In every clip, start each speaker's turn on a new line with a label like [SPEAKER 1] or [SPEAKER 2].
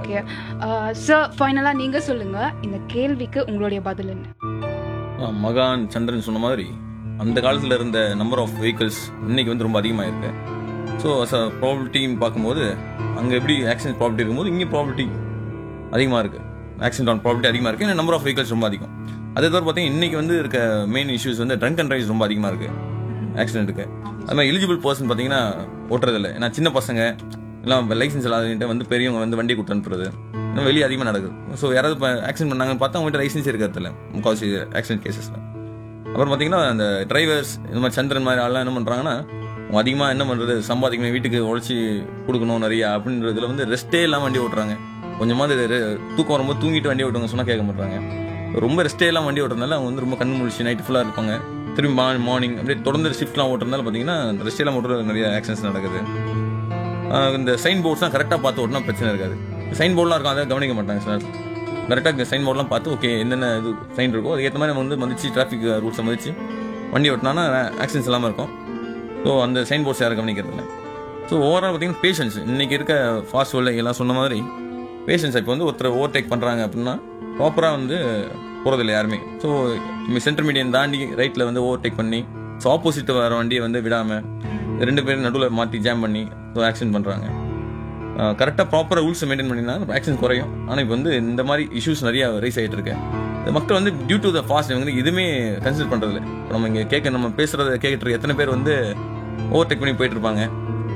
[SPEAKER 1] Okay sir ஃபைனலாக நீங்கள் சொல்லுங்கள் இந்த கேள்விக்கு உங்களுடைய பதில் என்ன
[SPEAKER 2] ஆ, மகான் சந்திரன் சொன்ன மாதிரி அந்த காலத்தில் இருந்த நம்பர் ஆஃப் vehicles இன்னைக்கு வந்து ரொம்ப அதிகமாக இருக்கு ஸோ அஸ் அ ப்ராபிலிட்டின்னு பார்க்கும்போது அங்கே எப்படி ஆக்சிடென்ட் ப்ராபிலிட்டி இருக்கும்போது இங்கே ப்ராபிலிட்டி அதிகமாக இருக்கு ஆக்சிடென்ட் ஆன் ப்ராபிலிட்டி அதிகமாக இருக்கு ஏன்னா நம்பர் ஆஃப் vehicles ரொம்ப அதிகம் அதே தவிர பார்த்தீங்கன்னா இன்னைக்கு வந்து இருக்க மெயின் இஷ்யூஸ் வந்து ட்ரங்க் அண்ட் ட்ரைவ்ஸ் ரொம்ப அதிகமாக இருக்கு ஆக்சிடென்ட்டுக்கு அது மாதிரி எலிஜிபிள் பர்சன் பார்த்தீங்கன்னா ஓட்டுறதில்ல ஏன்னா சின்ன பசங்க இல்லை லைசன்ஸ் இல்லாதவங்க வந்து பெரியவங்க வந்து வண்டி கூட்டு அனுப்புறது இன்னும் வெளியே அதிகமாக நடக்குது ஸோ யாராவது இப்போ ஆக்சிடென்ட் பண்ணாங்கன்னு பார்த்தா அவங்ககிட்ட லைசன்ஸ் இருக்கிறது இல்லை முக்கால்வாசி ஆக்சிடென்ட் கேசஸில் அப்புறம் பார்த்தீங்கன்னா அந்த டிரைவர்ஸ் இந்த மாதிரி சந்திரன் மாதிரி ஆள்லாம் என்ன பண்ணுறாங்கன்னா அவங்க அதிகமாக என்ன பண்ணுறது சம்பாதிக்கணும் வீட்டுக்கு உழைச்சி கொடுக்கணும் நிறையா அப்படின்றதுல வந்து ரெஸ்ட்டே இல்லாமல் வண்டி ஓட்டுறாங்க கொஞ்சமாவது ரெ- தூக்கம் வரும்போது தூங்கிட்டு வண்டி ஓட்டுவாங்க சொன்னால் கேட்க மாட்டாங்க ரொம்ப ரெஸ்ட்டே இல்லாமல் வண்டி ஓட்டுறதுனால அவங்க வந்து ரொம்ப கண்ணு முழிச்சு நைட் ஃபுல்லாக இருப்பாங்க திரும்பி மார்னிங் அப்படியே தொடர்ந்து ஷிஃப்ட்லாம் ஓட்டுறதுனால பார்த்தீங்கன்னா ரெஸ்ட் எல்லாம் ஓட்டுறது நிறைய ஆக்சிடென்ட்ஸ் நடக்குது ஆஹ் இந்த சைன் போர்ட்ஸ்லாம் கரெக்டாக பார்த்து ஓட்டினா பிரச்சனை இருக்காது சைன் போர்ட்லாம் இருக்கும் அதை கவனிக்க மாட்டாங்க சார் கரெக்டாக சைன் போர்ட்லாம் பார்த்து ஓகே என்னென்ன இது சைன் இருக்கோ அதுக்கேற்ற மாதிரி நம்ம வந்து மதிச்சு டிராஃபிக் ரூல்ஸை மதிச்சு வண்டி ஓட்டினா ஆக்சிடென்ட்ஸ் இல்லாமல் இருக்கும் ஸோ அந்த சைன் போர்ட்ஸ் யாரும் கவனிக்கிறது இல்லை ஸோ ஓவரால் பார்த்தீங்கன்னா பேஷன்ஸ் இன்னைக்கு இருக்க ஃபாஸ்ட் வேர்ல்டு எல்லாம் சொன்ன மாதிரி பேஷன்ஸ் இப்போ வந்து ஒருத்தர் ஓவர்டேக் பண்ணுறாங்க அப்படின்னா ப்ராப்பராக வந்து போகிறதில்ல யாருமே ஸோ சென்டர் மீடியன் தாண்டி ரைட்டில் வந்து ஓவர்டேக் பண்ணி ஸோ ஆப்போசிட் வர வண்டியை வந்து விடாமல் ரெண்டு பேரும் நடுவில் மாற்றி ஜாம் பண்ணி ஸோ ஆக்சிடென்ட் பண்ணுறாங்க கரெக்டாக ப்ராப்பராக ரூல்ஸை மெயின்டைன் பண்ணினா ஆக்சிடென்ட் குறையும் ஆனால் இப்போ வந்து இந்த மாதிரி இஷ்யூஸ் நிறைய ரைஸ் ஆகிட்டு இருக்கு இந்த மக்கள் வந்து டியூ டு த ஃபாஸ்ட் வந்து எதுவுமே கன்சிடர் பண்ணுறதில்ல இப்போ நம்ம இங்கே கேட்க நம்ம பேசுகிறத கேட்டுட்டு இருக்க எத்தனை பேர் வந்து ஓவர்டேக் பண்ணி போயிட்டு இருப்பாங்க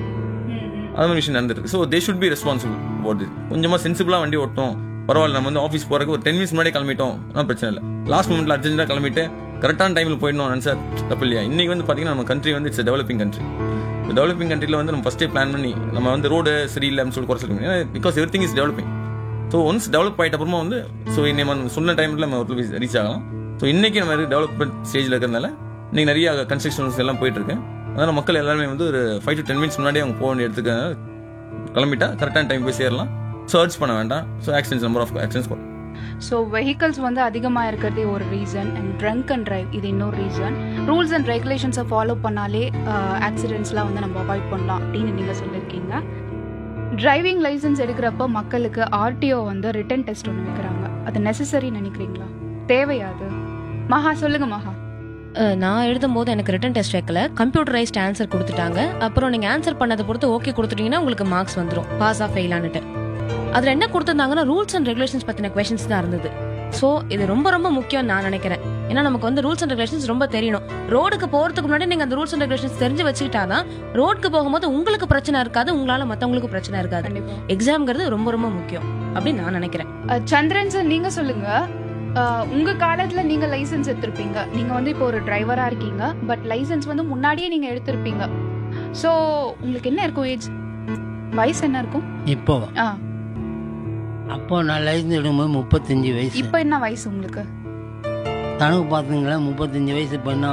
[SPEAKER 2] அது மாதிரி விஷயம் நடந்திருக்கு so they should be responsible போட் கொஞ்சமாக சென்சிபிளாக வண்டி ஓட்டும் பரவாயில்ல நம்ம வந்து ஆஃபீஸ் போகிறதுக்கு ஒரு டென் மினிட்ஸ் முன்னாடி கிளம்பிட்டோம் ஒன்றும் பிரச்சனை இல்லை லாஸ்ட் மூமெண்ட்ல அர்ஜென்ட்டாக கிளம்பிட்டு கரெக்டான டைமில் போயிடணும் சார் தப்பு இல்லையா இன்னைக்கு வந்து பார்த்தீங்கன்னா நம்ம கண்ட்ரி வந்து இட்ஸ் டெவலப்பிங் கண்ட்ரி டெவலப்பிங் கண்ட்ரியில் வந்து நம்ம ஃபஸ்ட்டே பிளான் பண்ணி நம்ம வந்து ரோடு சரியில்லைன்னு சொல்லி குறை சொல்ல முடியும் because everything is developing so once develop ஆகிட்ட அப்புறமா வந்து ஸோ நம்ம சொன்ன டைமில் நம்ம ஒரு ரீச் ஆகலாம் ஸோ இன்னைக்கு நம்ம டெவலப்மெண்ட் ஸ்டேஜில் இருக்கிறதுனால இன்னைக்கு நிறைய கன்ஸ்ட்ரக்ஷன்ஸ் எல்லாம் போயிட்டு இருக்கு அதனால மக்கள் எல்லாருமே வந்து ஒரு ஃபைவ் டு டென் மினிட்ஸ் முன்னாடி அவங்க போக வேண்டிய இடத்துக்கு கிளம்பிட்டா கரெக்டான டைம் போய் சேரலாம் சர்ச் பண்ண வேண்டாம் so accidents number of accidents குறையும்
[SPEAKER 1] ஸோ வெஹிக்கல்ஸ் வந்து அதிகமாக இருக்கிறதே ஒரு reason and drunk and drive இது இன்னொரு ரீசன் ரூல்ஸ் அண்ட் ரெகுலேஷன்ஸை ஃபாலோ பண்ணாலே ஆக்சிடென்ட்ஸ்லாம் வந்து நம்ம அவாய்ட் பண்ணலாம் அப்படின்னு நீங்கள் சொல்லியிருக்கீங்க டிரைவிங் லைசன்ஸ் எடுக்கிறப்ப மக்களுக்கு ஆர்டிஓ வந்து ரிட்டன் டெஸ்ட் ஒன்று வைக்கிறாங்க அது நெசசரி நினைக்கிறீங்களா தேவையா அது மகா சொல்லுங்க மகா
[SPEAKER 3] அஹ், நான் எழுதும்போது எனக்கு ரிட்டன் டெஸ்ட் வைக்கல கம்ப்யூட்டரைஸ்ட் ஆன்சர் கொடுத்துட்டாங்க அப்புறம் நீங்க ஆன்சர் பண்ணதை பொறுத்து ஓகே கொடுத்துட்டீங்கன்னா உங்களுக்கு மார்க்ஸ் வந்துடும் பாஸ் ஆஃப் ஃபெயிலான்னுட்டு அதுல என்ன கொடுத்துருந்தாங்கன்னா ரூல்ஸ் அண்ட் ரெகுலேஷன்ஸ் பத்தின கொஷின்ஸ் தான் இருந்தது ஸோ இது ரொம்ப ரொம்ப முக்கியம் நான் நினைக்கிறேன் ஏன்னா நமக்கு வந்து ரூல்ஸ் அண்ட் ரெகுலேஷன்ஸ் ரொம்ப தெரியணும் ரோடுக்கு போறதுக்கு முன்னாடி நீங்க அந்த ரூல்ஸ் அண்ட் ரெகுலேஷன்ஸ் தெரிஞ்சு வச்சுக்கிட்டாதான் ரோடுக்கு போகும்போது உங்களுக்கு பிரச்சனை இருக்காது உங்களால மத்தவங்களுக்கு பிரச்சனை இருக்காது
[SPEAKER 1] கண்டிப்பாக
[SPEAKER 3] எக்ஸாம்ங்கிறது ரொம்ப ரொம்ப முக்கியம் அப்படின்னு நான் நினைக்கிறேன்
[SPEAKER 1] சந்திரன் சார் நீங்க சொல்லுங்க அஹ், உங்க காலத்துல நீங்க லைசென்ஸ் எடுத்திருப்பீங்க நீங்க வந்து இப்போ ஒரு டிரைவரா இருக்கீங்க பட் லைசென்ஸ் வந்து முன்னாடியே நீங்க எடுத்திருப்பீங்க ஸோ உங்களுக்கு என்ன இருக்கும் ஏஜ் வயசு என்ன இருக்கும்
[SPEAKER 4] இப்போ
[SPEAKER 1] ஆ
[SPEAKER 4] அப்போ நான் லைசன்ஸ் எடுக்கும்போது முப்பத்தஞ்சு வயசு
[SPEAKER 1] இப்போ என்ன வயசு உங்களுக்கு
[SPEAKER 4] கணக்கு பார்த்துங்களா முப்பத்தஞ்சு வயசு பண்ணா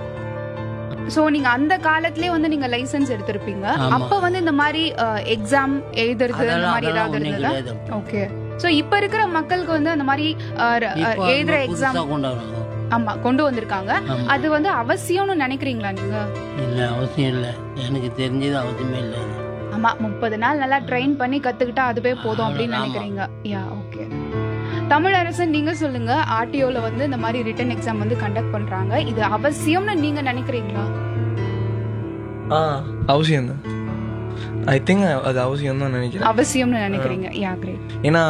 [SPEAKER 1] ஸோ நீங்க அந்த காலத்திலே வந்து நீங்க லைசென்ஸ் எடுத்திருப்பீங்க
[SPEAKER 4] ஆமா.
[SPEAKER 1] அப்ப வந்து இந்த மாதிரி எக்ஸாம் எழுதுறது இந்த
[SPEAKER 4] அதெல்லாம்
[SPEAKER 1] மாதிரி
[SPEAKER 4] அதெல்லாம்
[SPEAKER 1] ஏதாவது
[SPEAKER 4] ஒன்றும்
[SPEAKER 1] இருந்ததா
[SPEAKER 4] கிடையாது
[SPEAKER 1] ஓகே ஸோ இப்போ இருக்கிற மக்களுக்கு வந்து அந்த மாதிரி அஹ், ர-
[SPEAKER 4] இப்போ
[SPEAKER 1] அஹ், எழுதுற
[SPEAKER 4] அது
[SPEAKER 1] எக்ஸாம்
[SPEAKER 4] புதுசா கொண்டு வராங்க
[SPEAKER 1] ஆமா கொண்டு வந்திருக்காங்க
[SPEAKER 4] ஆமா.
[SPEAKER 1] அது வந்து அவசியம்னு நினைக்கிறீங்களா நீங்க
[SPEAKER 4] இல்லை அவசியம் இல்லை எனக்கு தெரிஞ்சது அவசியமே இல்லை அது.
[SPEAKER 1] ஆமா முப்பது நாள் நல்லா ட்ரெயின் பண்ணி கத்துக்கிட்டா அதுவே போதும் அப்படின்னு
[SPEAKER 4] ஆமா.
[SPEAKER 1] நினைக்கிறீங்க யா ஓகே தமிழரசன் நீங்க சொல்லுங்க ஆர்டிஓல வந்து இந்த மாதிரி ரிட்டன் எக்ஸாம் வந்து கண்டக்ட் பண்றாங்க இது அவசியம்னு நீங்க நினைக்கிறீங்களா
[SPEAKER 5] ஆ அவசியம்தான் ஐ திங்க் அது அவசியம் தான் நினைக்கிறேன்
[SPEAKER 1] அவசியம்னு நினைக்கிறீங்க யா கிரேட்
[SPEAKER 5] ஏன்னா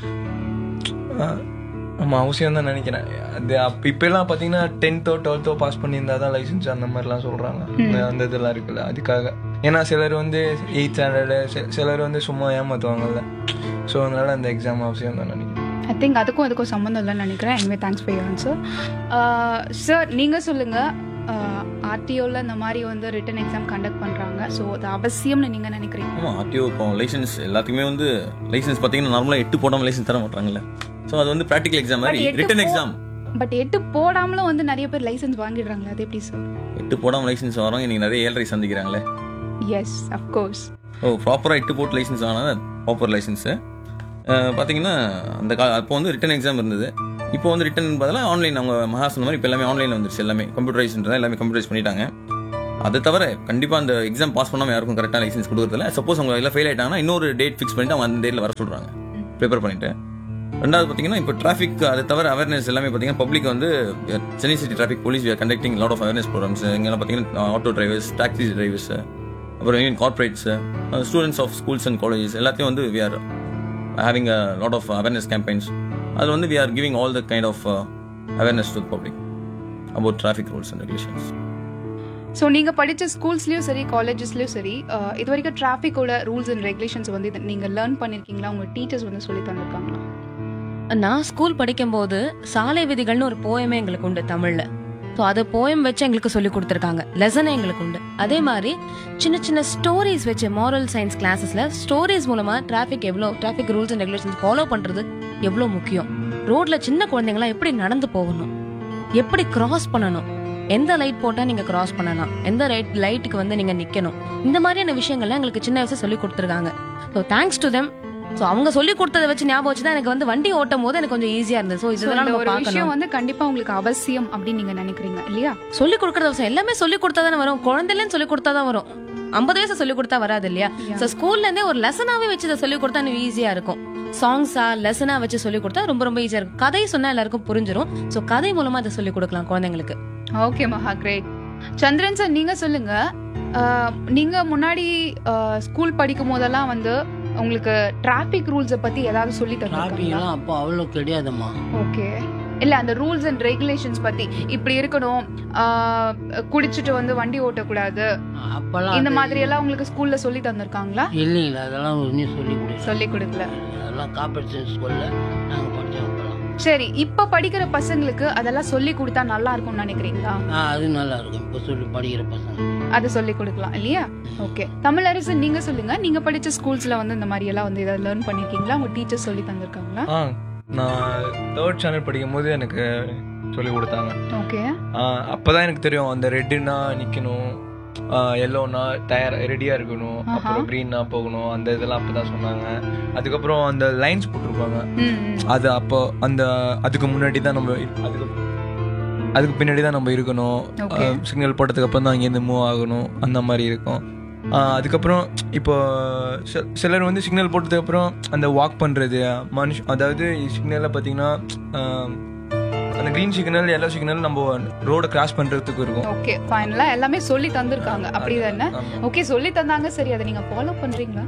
[SPEAKER 5] ஆ, ஆமா அவசியம் தான் நினைக்கிறேன் அது அப்போ இப்போலாம் பார்த்தீங்கன்னா டென்த்தோ டுவெல்த்தோ பாஸ் பண்ணியிருந்தா தான் லைசன்ஸ் அந்த மாதிரிலாம் சொல்கிறாங்க அந்த இதெல்லாம் இருக்குல்ல அதுக்காக ஏன்னா சிலர் வந்து எயிட் ஸ்டாண்டர்டு சிலர் வந்து சும்மா ஏமாத்துவாங்கல்ல ஸோ அதனால அந்த எக்ஸாம் அவசியம் தான் நினைக்கிறேன்
[SPEAKER 1] ஐ திங்க் அதுக்கும் அதுக்கும் சம்மந்தம் இல்லைன்னு நினைக்கிறேன் anyway thanks for you answer sir நீங்கள் சொல்லுங்கள் ஆர்டிஓவில் இந்த மாதிரி வந்து ரிட்டன் எக்ஸாம் கண்டக்ட் பண்ணுறாங்க ஸோ அது அவசியம்னு நீங்கள் நினைக்கிறீங்க
[SPEAKER 2] ஆமாம் ஆர்டிஓ இப்போ லைசன்ஸ் எல்லாத்துக்குமே வந்து லைசன்ஸ் பார்த்தீங்கன்னா நார்மலாக எட்டு போடாமல் லைசன்ஸ் தர மாட்டாங்கல்ல ஸோ அது வந்து ப்ராக்டிகல் எக்ஸாம் மாதிரி
[SPEAKER 1] But எட்டு
[SPEAKER 2] ரிட்டன்
[SPEAKER 1] போ-
[SPEAKER 2] எக்ஸாம்
[SPEAKER 1] பட் எட்டு போடாமலும் வந்து நிறைய பேர் லைசன்ஸ் வாங்கிடுறாங்களே அது எப்படி சார்
[SPEAKER 2] எட்டு போடாமல் லைசன்ஸ் வரவங்க இன்னைக்கு நிறைய ஏழரை சந்திக்கிறாங்களே
[SPEAKER 1] எஸ் அஃப்கோர்ஸ்
[SPEAKER 2] ஓ ப்ராப்பராக எட்டு போட்டு லைசன்ஸ் ஆனால் ப்ராப்பர் லைசன்ஸு பார்த்தீங்கன்னா அந்த கா அப்போ வந்து ரிட்டன் எக்ஸாம் இருந்தது இப்போ வந்து ரிட்டன் பதிலாக ஆன்லைன் அவங்க மகா சொன்ன மாதிரி இப்போ எல்லாமே ஆன்லைனில் வந்துருச்சு எல்லாமே கம்ப்யூட்டரைஸ்ன்றதா எல்லாமே கம்ப்யூட்டரைஸ் பண்ணிட்டாங்க அதை தவிர கண்டிப்பாக அந்த எக்ஸாம் பாஸ் பண்ணாமல் யாருக்கும் கரெக்டாக லைசன்ஸ் கொடுக்குறதில்ல சப்போஸ் அவங்க எல்லாம் ஃபெயில் ஆயிட்டாங்கன்னா இன்னொரு டேட் ஃபிக்ஸ் பண்ணிட்டு அவங்க அந்த டேட்டில் வர சொல்கிறாங்க ப்ரிப்பேர் பண்ணிட்டேன் ரெண்டாவது பார்த்தீங்கன்னா இப்போ டிராஃபிக் அது தவிர அவேர்னஸ் எல்லாமே பார்த்தீங்கன்னா பப்ளிக் வந்து Chennai city traffic police conducting lot of awareness programs இங்கெல்லாம் பார்த்தீங்கன்னா ஆட்டோ டிரைவர்ஸ் டாக்ஸி டிரைவர்ஸ் அப்புறம் union corporates students of schools and colleges எல்லாத்தையும் வந்து we are having a lot of awareness campaigns அது வந்து we are giving all the kind of awareness to public about traffic rules and regulations
[SPEAKER 1] so நீங்கள் படித்த ஸ்கூல்ஸ்லேயும் சரி காலேஜஸ்லேயும் சரி அஹ், இது வரைக்கும் டிராஃபிக்கோட ரூல்ஸ் அண்ட் ரெகுலேஷன்ஸ் வந்து இது நீங்கள் லேர்ன் பண்ணியிருக்கீங்களா உங்கள் டீச்சர்ஸ் வந்து சொல்லி தந்திருக்காங்களா
[SPEAKER 3] நான் ஸ்கூல் படிக்கும்போது சாலை விதிகள்னு ஒரு போயமே எங்களுக்கு உண்டு தமிழ்ல ஸோ அது போயம் வச்சு எங்களுக்கு சொல்லி கொடுத்துருக்காங்க லெசனே எங்களுக்கு உண்டு அதே மாதிரி சின்ன சின்ன ஸ்டோரிஸ் வச்சு மாரல் சயின்ஸ் கிளாஸஸ்ல ஸ்டோரிஸ் மூலமா டிராஃபிக் எவ்வளோ traffic rules and regulations follow பண்றது எவ்வளோ முக்கியம் ரோட்ல சின்ன குழந்தைங்களாம் எப்படி நடந்து போகணும் எப்படி கிராஸ் பண்ணணும் எந்த லைட் போட்டா நீங்க கிராஸ் பண்ணலாம் எந்த ரைட் லைட்டுக்கு வந்து நீங்க நிக்கணும் இந்த மாதிரியான விஷயங்கள்லாம் எங்களுக்கு சின்ன வயசுல சொல்லி கொடுத்துருக்காங்க so thanks to them so அவங்க சொல்லி கொடுத்ததை வச்சு ஞாபகம் வச்சு தான் எனக்கு வந்து வண்டி ஓட்டும் போது எனக்கு கொஞ்சம் ஈஸியா இருந்தது ஸோ
[SPEAKER 1] So,
[SPEAKER 3] இதெல்லாம்
[SPEAKER 1] இந்த
[SPEAKER 3] நம்ம
[SPEAKER 1] ஒரு விஷயம்
[SPEAKER 3] பார்க்கணும்
[SPEAKER 1] வந்து கண்டிப்பாக உங்களுக்கு அவசியம் அப்படின்னு நீங்கள் நினைக்கிறீங்க இல்லையா
[SPEAKER 3] சொல்லி கொடுக்கறது அவசியம் எல்லாமே சொல்லி கொடுத்தா தானே வரும் குழந்தைலன்னு சொல்லி கொடுத்தா தான் வரும் ஐம்பது வயசு சொல்லி கொடுத்தா வராது இல்லையா ஸோ ஸ்கூல்ல இருந்தே ஒரு லெசனாவே வச்சு இதை சொல்லி கொடுத்தா இன்னும் ஈஸியா இருக்கும் சாங்ஸா லெசனா வச்சு சொல்லி கொடுத்தா ரொம்ப ரொம்ப ஈஸியா இருக்கும் கதை சொன்னா எல்லாருக்கும் புரிஞ்சிரும் ஸோ கதை மூலமா இதை சொல்லி கொடுக்கலாம் குழந்தைங்களுக்கு
[SPEAKER 1] ஓகே மகா கிரேட் சந்திரன் சார் நீங்க சொல்லுங்க அஹ், நீங்க முன்னாடி ஸ்கூல் படிக்கும் போதெல்லாம் வந்து உங்களுக்கு டிராஃபிக் ரூல்ஸை பத்தி ஏதாவது சொல்லி தருவாங்க
[SPEAKER 4] டிராஃபிக்லாம் அப்போ அவ்வளோ கிடையாதும்மா
[SPEAKER 1] ஓகே இல்ல அந்த ரூல்ஸ் அண்ட் ரெகுலேஷன்ஸ் பத்தி இப்படி இருக்கணும் அஹ், குடிச்சிட்டு வந்து வண்டி ஓட்டக்கூடாது
[SPEAKER 4] அப்போல்லாம்
[SPEAKER 1] இந்த
[SPEAKER 4] அது
[SPEAKER 1] மாதிரி எல்லாம் உங்களுக்கு ஸ்கூல்ல சொல்லி தந்திருக்காங்களா
[SPEAKER 4] இல்லைங்களா அதெல்லாம் ஒன்றும் சொல்லி கொடுக்கல
[SPEAKER 1] சொல்லி கொடுக்கல
[SPEAKER 4] அதெல்லாம் காப்பரேஷன் ஸ்கூலில் நாங்கள் படித்தோம் அப்போல்லாம்
[SPEAKER 1] சரி இப்ப படிக்கிற பசங்களுக்கு அதெல்லாம் சொல்லி கொடுத்தா நல்லா இருக்கும்னு நினைக்கிறீங்களா
[SPEAKER 4] ஆ அது நல்லா இருக்கும் இப்போ சொல்லி படிக்கிற பசங்க
[SPEAKER 1] அதை சொல்லி கொடுக்கலாம் இல்லையா ஓகே தமிழரசு நீங்க சொல்லுங்க நீங்க படிச்ச ஸ்கூல்ஸ்ல வந்து இந்த மாதிரி எல்லாம் வந்து ஏதாவது லேர்ன் பண்ணிருக்கீங்களா உங்க டீச்சர் சொல்லி தந்திருக்காங்களா
[SPEAKER 5] ஆ நான் தேர்ட் ஸ்டாண்டர்ட் படிக்கும் போது எனக்கு சொல்லி கொடுத்தாங்க
[SPEAKER 1] ஓகே
[SPEAKER 5] ஆ, அப்பதான் எனக்கு தெரியும் அந்த ரெட்டுனா நிக்கணும் எல்லோனா தயார் ரெடியா இருக்கணும்
[SPEAKER 1] ஆஹா.
[SPEAKER 5] அப்புறம் க்ரீன்னா போகணும் அந்த இதெல்லாம் அப்பதான் சொன்னாங்க அதுக்கப்புறம் அந்த லைன்ஸ் போட்டிருப்பாங்க
[SPEAKER 1] ம்
[SPEAKER 5] அது அப்போ அந்த அதுக்கு முன்னாடி தான் நம்ம இரு- அதுக்கு அதுக்கு பின்னாடி தான் நம்ம இருக்கணும்
[SPEAKER 1] Okay.
[SPEAKER 5] சிக்னல் போட்டதுக்கு அப்புறம் தான் அங்கேருந்து மூவ் ஆகணும் அந்த மாதிரி இருக்கும் ஆஹ் அதுக்கப்புறம் இப்போ சி- சிலர் வந்து சிக்னல் போட்டதுக்கு அப்புறம் அந்த வாக் பண்றது மனுஷ அதாவது சிக்னல்ல பார்த்தீங்கன்னா ஆஹ் அந்த க்ரீன் சிக்னல் எல்லோ சிக்னல் நம்ம ரோட கிராஸ் பண்றதுக்கு இருக்கும்
[SPEAKER 1] ஓகே ஃபைனலா எல்லாமே சொல்லி தந்திருக்காங்க அப்படிதானே
[SPEAKER 5] ஆமா.
[SPEAKER 1] ஓகே சொல்லி தந்தாங்க சரி அதை நீங்க ஃபாலோ பண்றீங்களா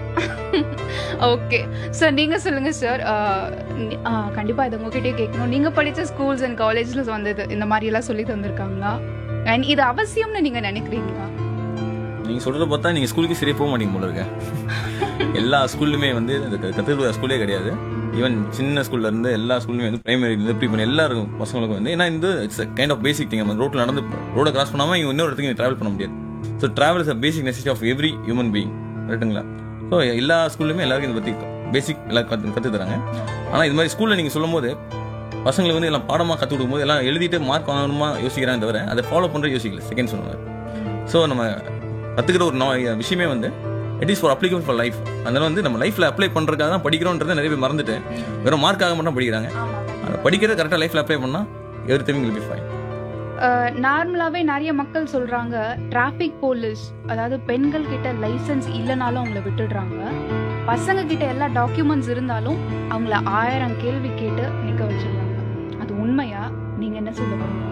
[SPEAKER 1] ஓகே சார் நீங்க சொல்லுங்க சார் கண்டிப்பா இதை உங்ககிட்டயே கேட்கணும் நீங்க படிச்ச ஸ்கூல்ஸ் அண்ட் காலேஜ்ல வந்தது இந்த மாதிரி எல்லாம் சொல்லி தந்திருக்காங்களா அண்ட் இது அவசியம்னு நீங்க நினைக்கிறீங்களா
[SPEAKER 2] நீங்க சொல்றத பார்த்தா நீங்க ஸ்கூலுக்கு சரியா போக மாட்டீங்க போல இருக்க எல்லா ஸ்கூல்லுமே வந்து அது க- கத்துக்கிற ஸ்கூலே கிடையாது ஈவன் சின்ன ஸ்கூல்ல இருந்து எல்லா ஸ்கூலுமே வந்து பிரைமரி இருந்து ப்ரீ பண்ணி எல்லாருக்கும் பசங்களுக்கும் வந்து ஏன்னா இந்த it's kind of basic thing நம்ம ரோட்ல நடந்து ரோட கிராஸ் பண்ணாம இங்க இன்னொரு இடத்துக்கு டிராவல் பண்ண முடியாது so travel is a basic necessity of every human being ரைட்டுங்களா ஸோ எல்லா ஸ்கூல்லுமே எல்லாருக்கும் இதை பத்தி பேசிக் எல்லாம் கத்து கத்து தராங்க ஆனா இது மாதிரி ஸ்கூல்ல நீங்க சொல்லும் போது பசங்களுக்கு வந்து எல்லாம் பாடமா கத்து கொடுக்கும் போது எல்லாம் எழுதிட்டு மார்க் வாங்கணுமா யோசிக்கிறாங்க தவிர அதை ஃபாலோ பண்ற யோசிக்கல செகண்ட் சொன்னாங்க ஸோ நம்ம கத்துக்கிற ஒரு நோ- விஷயமே வந்து it is for applicable for life அதனால வந்து நம்ம லைஃப்ல அப்ளை பண்றதுக்காக தான் படிக்கிறோன்றதை நிறைய பேர் மறந்துட்டு வெறும் மார்க்காக மட்டும் படிக்கிறாங்க அதை படிக்கிறத கரெக்டாக லைஃப்ல அப்ளை பண்ணா everything will be fine
[SPEAKER 1] நார்மலாவே நிறைய மக்கள் சொல்றாங்க டிராஃபிக் போலீஸ் அதாவது பெண்கள் கிட்ட லைசென்ஸ் இல்லைனாலும் அவங்கள விட்டுடுறாங்க பசங்க கிட்ட எல்லா டாக்குமெண்ட்ஸ் இருந்தாலும் அவங்கள ஆயிரம் கேள்வி கேட்டு நிக்க வச்சிடுறாங்க அது உண்மையா நீங்க என்ன சொல்ல போறீங்க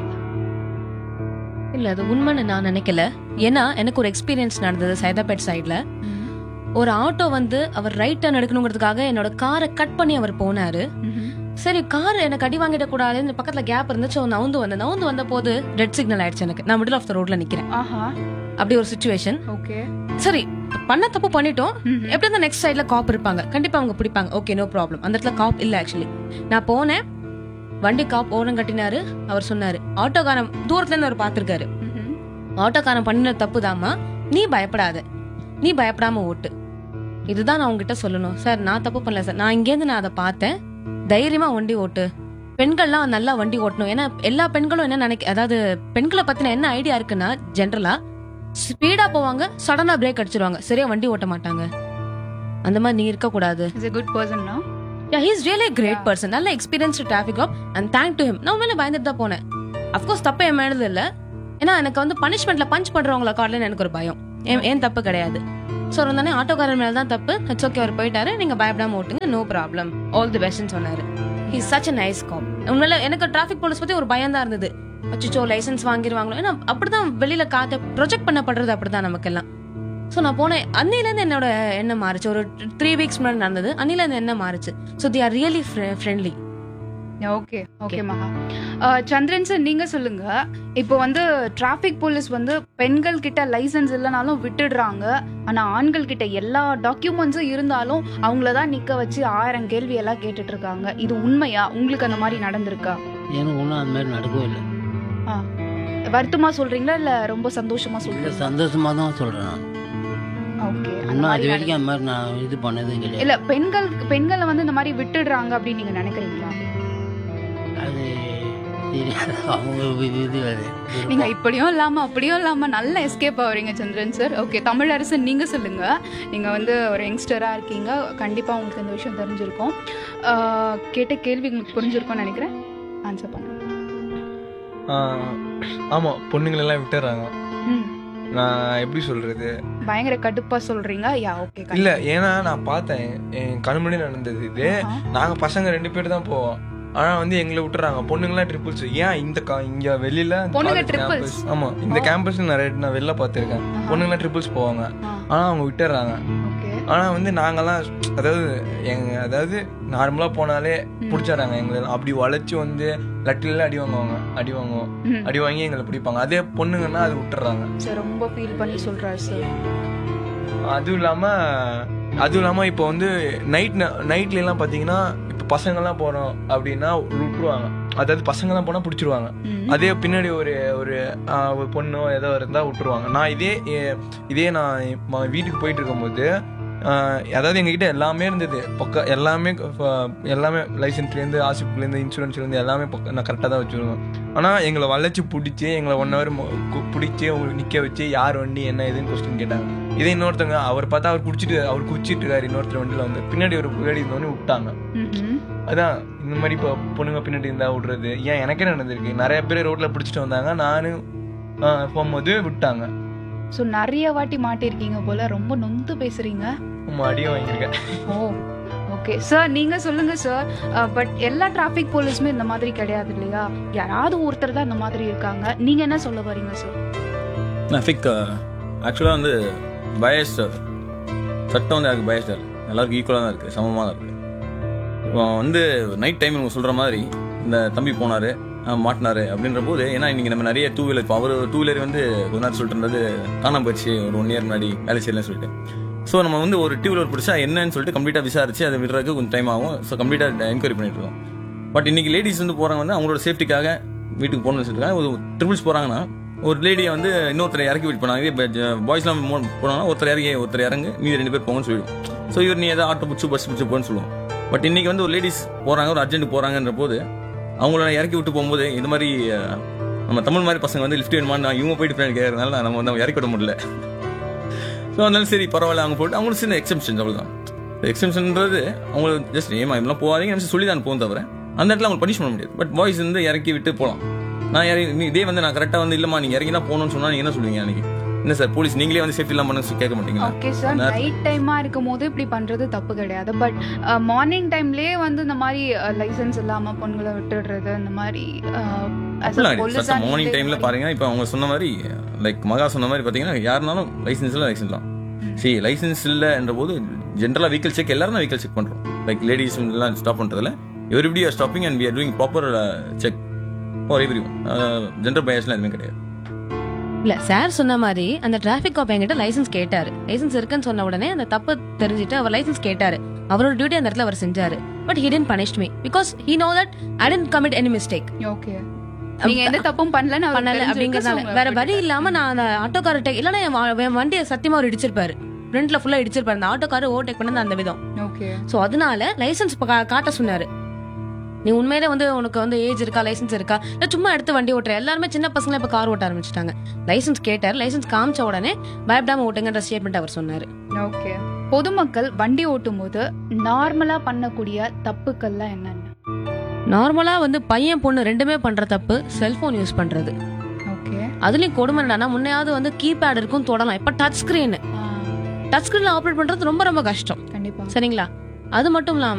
[SPEAKER 3] இல்ல அது உண்மைன்னு நான் நினைக்கல ஏன்னா எனக்கு ஒரு எக்ஸ்பீரியன்ஸ் நடந்தது சைதாபேட் சைடுல ஒரு ஆட்டோ வந்து அவர் ரைட் டர்ன் எடுக்கணுங்கிறதுக்காக என்னோட காரை கட் பண்ணி அவர் போனாரு சரி கார் எனக்கு அடி வாங்கிட கூடாது இந்த பக்கத்துல கேப் இருந்துச்சு அவன் நவுந்து வந்தேன் நவுந்து வந்த போது ரெட் சிக்னல் ஆயிடுச்சு எனக்கு நான் மிடில் ஆஃப் த ரோட்ல நிக்கிறேன்
[SPEAKER 1] ஆஹா
[SPEAKER 3] அப்படி ஒரு சுச்சுவேஷன்
[SPEAKER 1] ஓகே
[SPEAKER 3] சரி பண்ண தப்பு பண்ணிட்டோம் எப்படி இருந்தா நெக்ஸ்ட் சைடுல காப் இருப்பாங்க கண்டிப்பா அவங்க பிடிப்பாங்க ஓகே நோ ப்ராப்ளம் அந்த இடத்துல காப் இல்ல ஆக்சுவலி நான் போனேன் வண்டி காப் ஓரம் கட்டினாரு அவர் சொன்னாரு ஆட்டோக்காரன் தூரத்துல இருந்து அவர் பாத்திருக்காரு ஆட்டோக்காரன் பண்ணின தப்பு தாமா நீ பயப்படாத நீ பயப்படாம ஓட்டு இதுதான் நான் உங்ககிட்ட சொல்லணும் சார் நான் தப்பு பண்ணல சார் நான் இங்கேருந்து நான் அதை பார்த்தேன் தைரியமா வண்டி ஓட்டு பெண்கள்லாம் நல்லா வண்டி ஓட்டணும் ஏன்னா எல்லா பெண்களும் என்ன நினைக்க அதாவது பெண்களை பத்தின என்ன ஐடியா இருக்குன்னா ஜென்ரலா ஸ்பீடா போவாங்க சடனா பிரேக் அடிச்சிருவாங்க சரியா வண்டி ஓட்ட மாட்டாங்க அந்த மாதிரி நீ இருக்க கூடாது
[SPEAKER 1] is a good person no
[SPEAKER 3] ya he's really great person நல்ல எக்ஸ்பீரியன்ஸ்டு டிராஃபிக் ஆப் அண்ட் தேங்க் டு ஹிம் நான் மேலே பயந்துட்டு தான் போனேன் அஃப்கோர்ஸ் தப்பு என் மேலது இல்ல ஏன்னா எனக்கு வந்து பனிஷ்மெண்ட்ல பஞ்ச் பண்றவங்கள கார்ல எனக்கு ஒரு பயம் ஏன் ஏன் தப்பு கிடையாது ஸோ இருந்தானே ஆட்டோக்காரர் மேல தான் தப்பு இட்ஸ் ஓகே அவர் போயிட்டாரு நீங்க பயப்படாம ஓட்டுங்க நோ ப்ராப்ளம் ஆல் தி பெஸ்ட்னு சொன்னாரு he such a nice cop உண்மையில எனக்கு டிராஃபிக் போலீஸ் பத்தி ஒரு பயம் தான் இருந்தது அச்சோ லைசன்ஸ் வாங்கிடுவாங்களோ ஏன்னா அப்படிதான் வெளியில காட்ட ப்ரொஜெக்ட் பண்ணப்படுறது அப்படிதான் நமக்கெல்லாம் ஸோ நான் போனேன் அன்னிலேருந்து என்னோட எண்ணம் மாறுச்சு ஒரு த்ரீ வீக்ஸ் முன்னாடி நடந்தது அன்னிலேருந்து என்ன மாறுச்சு so the are really friendly
[SPEAKER 1] okay okay Maha அஹ், சந்திரன் சார் நீங்க சொல்லுங்க இப்போ வந்து டிராஃபிக் போலீஸ் வந்து பெண்கள் கிட்ட லைசென்ஸ் இல்லைனாலும் விட்டுடுறாங்க ஆனா ஆண்கள் கிட்ட எல்லா டாக்குமெண்ட்ஸும் இருந்தாலும் அவங்கள தான் நிக்க வச்சு ஆயிரம் கேள்வி எல்லாம் கேட்டுட்டு இருக்காங்க இது உண்மையா உங்களுக்கு அந்த மாதிரி நடந்திருக்கா
[SPEAKER 4] எனக்கு ஒன்றும் அந்த மாதிரி நடக்கவே இல்லை
[SPEAKER 1] ஆ. வருத்தமா சொல்றீங்களா இல்ல ரொம்ப சந்தோஷமா
[SPEAKER 4] இல்லை
[SPEAKER 1] சொல்றீங்களா
[SPEAKER 4] சந்தோஷமாக தான் சொல்கிறேன் நான்
[SPEAKER 1] ஓகே அந்த
[SPEAKER 4] இன்னும்
[SPEAKER 1] மாதிரி
[SPEAKER 4] அது
[SPEAKER 1] நடந்து-
[SPEAKER 4] வரைக்கும் அந்த மாதிரி நான் இது பண்ணதும் கிடையாது
[SPEAKER 1] இல்ல பெண்கள் பெண்களை வந்து இந்த மாதிரி விட்டுடுறாங்க அப்படின்னு நீங்க நினைக்கிறீங்களா
[SPEAKER 4] அது தெரியாது அவங்க இது இது அது
[SPEAKER 1] நீங்க இப்படியும் இல்லாம அப்படியும் இல்லாம நல்ல எஸ்கேப் ஆகுறீங்க சந்திரன் சார் ஓகே தமிழரசன் நீங்க சொல்லுங்க நீங்க வந்து ஒரு யங்ஸ்டரா இருக்கீங்க கண்டிப்பா உங்களுக்கு இந்த விஷயம் தெரிஞ்சிருக்கும் ஆஹ் கேட்ட கேள்வி உங்களுக்கு புரிஞ்சிருக்கும்னு நினைக்கிறேன் ஆன்சர் பண்ணுங்க
[SPEAKER 5] ஆஹ் ஆமா பொண்ணுங்களெல்லாம் விட்டுறாங்க
[SPEAKER 1] ம்,
[SPEAKER 5] நான் எப்படி சொல்றது
[SPEAKER 1] பயங்கர கடுப்பா சொல்றீங்க யா ஓகே
[SPEAKER 5] இல்ல ஏன்னா நான் பார்த்தேன் என் கண்முடி நடந்தது இது நாங்க பசங்க ரெண்டு பேர் தான் போவோம் ஆனா வந்து எங்களை விட்டுறாங்க பொண்ணுங்களாம் ட்ரிபிள்ஸ் ஏன் இந்த கா- இங்க வெளியில இந்த
[SPEAKER 1] பொண்ணுங்க
[SPEAKER 5] college
[SPEAKER 1] triples?
[SPEAKER 5] campus- ஆமா இந்த கேம்பஸ் நிறைய நான் வெளில பார்த்திருக்கேன் பொண்ணுங்களாம் ட்ரிபிள்ஸ் போவாங்க ஆனா அவங்க விட்டுறாங்க
[SPEAKER 1] ஓகே
[SPEAKER 5] ஆனா வந்து நாங்கெல்லாம் அதாவது எங்க அதாவது நார்மலா போனாலே பிடிச்சாராங்க எங்களை அப்படி வளைச்சு வந்து லட்டில அடி வாங்குவாங்க அடி வாங்குவோம்
[SPEAKER 1] ம்.
[SPEAKER 5] அடி வாங்கி எங்களை பிடிப்பாங்க அதே பொண்ணுங்கன்னா அது விட்டுறாங்க
[SPEAKER 1] சார் ரொம்ப ஃபீல் பண்ணி சொல்றாரு சார்
[SPEAKER 5] அதுவும் இல்லாம அதுவும் இல்லாம இப்போ வந்து நைட் நைட்ல எல்லாம் பாத்தீங்கன்னா இப்போ பசங்க எல்லாம் போறோம் அப்படின்னா விட்டுருவாங்க அதாவது பசங்க எல்லாம் போனா பிடிச்சிருவாங்க
[SPEAKER 1] ம்.
[SPEAKER 5] அதே பின்னாடி ஒரு ஒரு ஆ, ஒரு பொண்ணோ ஏதோ இருந்தா விட்டுருவாங்க நான் இதே எ- இதே நான் ம- வீட்டுக்கு போயிட்டு இருக்கும்போது ஆ, அதாவது எங்ககிட்ட எல்லாமே இருந்தது பக்கம் எல்லாமே ஃப- எல்லாமே லைசன்ஸ்லேருந்து ஆசிப்லேருந்து இன்சூரன்ஸ்லேருந்து எல்லாமே பக்கம் நான் கரெக்டாக தான் வச்சுருவேன் ஆனால் எங்களை வளைச்சி பிடிச்சி எங்களை ஒன் ஹவர் பிடிச்சி உங்களுக்கு நிற்க வச்சு யார் வண்டி என்ன ஏதுன்னு கொஸ்டின் கேட்டாங்க இதே இன்னொருத்தவங்க அவர் பார்த்தா அவர் குடிச்சிட்டு அவர் குடிச்சிட்டு இருக்காரு இன்னொருத்தர் வண்டியில் வந்து பின்னாடி ஒரு லேடி இருந்தோடனே விட்டாங்க
[SPEAKER 1] ம்ஹும்.
[SPEAKER 5] அதான் இந்த மாதிரி இப்போ பொண்ணுங்க பின்னாடி இருந்தா விடுறது ஏன் எனக்கே நடந்திருக்கு நிறைய பேர் ரோட்ல பிடிச்சிட்டு வந்தாங்க நானும் ஆ, போகும்போது விட்டாங்க
[SPEAKER 1] ஸோ நிறைய வாட்டி மாட்டிருக்கீங்க போல ரொம்ப நொந்து பேசுறீங்க
[SPEAKER 5] நம்ம அடியும் வாங்கியிருக்கேன்
[SPEAKER 1] ஓ ஓகே சார் நீங்க சொல்லுங்க சார் பட் எல்லா டிராஃபிக் போலீஸுமே இந்த மாதிரி கிடையாது இல்லையா யாராவது ஒருத்தர் தான் இந்த மாதிரி இருக்காங்க நீங்க என்ன சொல்ல வரீங்க சார்
[SPEAKER 2] டிராஃபிக் ஆக்சுவலாக வந்து பயஸ்ட் சட்டம் வந்து எனக்கு பயஸ்ட் எல்லாருக்கும் ஈக்குவலாக தான் இருக்குது சமமாக தான் இருக்குது வந்து நைட் டைம் இவங்க சொல்கிற மாதிரி இந்த தம்பி போனார் மாட்டினாரு அப்படின்ற போது ஏன்னா இன்னைக்கு நம்ம நிறைய டூ வீலர் இப்போ அவர் டூ வீலர் வந்து கொஞ்ச நேரம் சொல்லிட்டு இருந்தது காணாம போயிடுச்சு ஒரு ஒன் இயர் முன்னாடி வேலை செய்யலன்னு சொல்லிட்டு ஸோ நம்ம வந்து ஒரு டூ வீலர் பிடிச்சா என்னன்னு சொல்லிட்டு கம்ப்ளீட்டாக விசாரிச்சு அதை விடுறதுக்கு கொஞ்சம் டைம் ஆகும் ஸோ கம்ப்ளீட்டாக என்கொயரி பண்ணிட்டு இருக்கோம் பட் இன்னைக்கு லேடிஸ் வந்து போறாங்க வந்து அவங்களோட சேஃப்டிக்காக வீட்டுக்கு போகணும்னு சொல்லிட்டு ஒரு ட்ரிபிள்ஸ் போறாங்கன்னா ஒரு லேடியை வந்து இன்னொருத்தரை இறக்கி விட்டு போனாங்க இதே பாய்ஸ்லாம் போனாங்கன்னா ஒருத்தர் இறங்கி ஒருத்தர் இறங்கு மீதி ரெண்டு பேர் போங்கன்னு சொல்லிடும் ஸோ இவர் நீ ஏதாவது ஆட்டோ பிடிச்சி பஸ் பிடிச்சி போன்னு சொல்லுவோம் பட் இன்னைக்கு வந்து ஒரு லேடிஸ் போறாங்க ஒரு அர்ஜென்ட் போறாங்கன்ற போது அவங்கள இறக்கி விட்டு போகும்போது இந்த மாதிரி அஹ், நம்ம தமிழ் மாதிரி பசங்க வந்து லிஃப்ட் வேணுமான்னு இவங்க போயிட்டு பின்னாடி கேட்கறதுனால நம்ம வந்து அவங்க இறக்கி விட முடியல ஸோ அதனால சரி பரவாயில்ல அவங்க போட்டு அவங்களுக்கு சின்ன எக்ஸம்ஷன் அவ்வளோதான் எக்ஸம்ஷன்ன்றது அவங்களுக்கு ஜஸ்ட் ஏமா இதெல்லாம் போகாதீங்க நிமிஷம் சொல்லி தான் போகும் தவிர அந்த இடத்துல அவங்க பனிஷ் பண்ண முடியாது பட் பாய்ஸ் வந்து இறக்கி விட்டு போகலாம் நான் இறங்கி நீ இதே வந்து நான் கரெக்டாக வந்து இல்லைம்மா நீங்கள் இறங்கி தான் போகணும்னு சொன்னால் நீங்கள் என்ன சொல்லுவீங்க அன்னைக்கு என்ன சார் போலீஸ் நீங்களே வந்து சேஃப்டி இல்லாமல் பண்ண கேட்க மாட்டீங்களா
[SPEAKER 1] ஓகே சார்
[SPEAKER 2] நேரத்துல-
[SPEAKER 1] நைட் டைமா இருக்கும் போது இப்படி பண்றது தப்பு கிடையாது பட் மார்னிங் டைம்லயே வந்து இந்த மாதிரி லைசென்ஸ் இல்லாம பொண்ணுங்களை விட்டுடுறது இந்த மாதிரி
[SPEAKER 2] மார்னிங் டைம்ல பாருங்க இப்போ அவங்க சொன்ன மாதிரி லைக் மகா சொன்ன மாதிரி பார்த்தீங்கன்னா யாருனாலும் லைசன்ஸ் இல்லை லைசன்ஸ் தான் சரி லைசன்ஸ் இல்லைன்ற போது ஜென்ரலாக வெஹிக்கல் செக் எல்லாரும் வெஹிக்கல் செக் பண்ணுறோம் லைக் லேடிஸ் எல்லாம் ஸ்டாப் பண்ணுறதுல everybody are stopping and we are doing proper check for every one gender பயஸ்லாம் எதுவுமே கிடையாது
[SPEAKER 3] இல்ல சார் சொன்ன மாதிரி அந்த டிராபிக் காப் என்கிட்ட லைசன்ஸ் கேட்டாரு லைசன்ஸ் இருக்குன்னு சொன்ன உடனே அந்த தப்பு தெரிஞ்சுட்டு அவர் லைசன்ஸ் கேட்டாரு அவரோட டியூட்டி அந்த இடத்துல அவர் செஞ்சாரு but he didn't punish me because he know that i didn't commit any mistake
[SPEAKER 1] okay நீங்க எந்த தப்பும் பண்ணலன்னு அவருக்கு
[SPEAKER 3] பண்ணல
[SPEAKER 1] தெரிஞ்சிருக்கு, so
[SPEAKER 3] அப்படிங்கறதால
[SPEAKER 1] உங்களை
[SPEAKER 3] வேற வழி
[SPEAKER 1] விட்டுட்டாரு.
[SPEAKER 3] இல்லாம நான் அந்த ஆட்டோக்காரர்கிட்ட இல்லைன்னா என் வா- என் வண்டியை சத்தியமா அவர் இடிச்சிருப்பாரு ஃப்ரண்ட்ல ஃபுல்லா இடிச்சிருப்பாரு அந்த ஆட்டோக்காரர் ஓவர்டேக் பண்ணது அந்த விதம்
[SPEAKER 1] ஓகே
[SPEAKER 3] சோ அதனால லைசன்ஸ் காட்ட சொன்னாரு நீ உண்மையிலே வந்து உனக்கு வந்து ஏஜ் இருக்கா லைசன்ஸ் இருக்கா இல்ல சும்மா எடுத்து வண்டி ஓட்டுற எல்லாருமே சின்ன பசங்களே இப்ப கார் ஓட்ட ஆரம்பிச்சிட்டாங்க லைசன்ஸ் கேட்டார் லைசன்ஸ் காமிச்ச உடனே பயப்படாம ஓட்டுங்கன்ற ஸ்டேட்மெண்ட் அவர் சொன்னாரு
[SPEAKER 1] ஓகே பொதுமக்கள் வண்டி ஓட்டும் போது நார்மலா பண்ணக்கூடிய தப்புக்கள்லாம் என்னென்ன
[SPEAKER 3] நார்மலா வந்து பையன் பொண்ணு ரெண்டுமே பண்ற தப்பு செல்போன் யூஸ் பண்றது
[SPEAKER 1] ஓகே
[SPEAKER 3] அதுலயும் கொடுமை என்னன்னா முன்னையாவது வந்து கீபேட் இருக்கும் தொடலாம் இப்ப டச் ஸ்கிரீன் டச் ஸ்கிரீன்ல ஆப்ரேட் பண்றது ரொம்ப ரொம்ப கஷ்டம்
[SPEAKER 1] கண்டிப்பா
[SPEAKER 3] சரிங்களா அது மட்டும் இல்லாம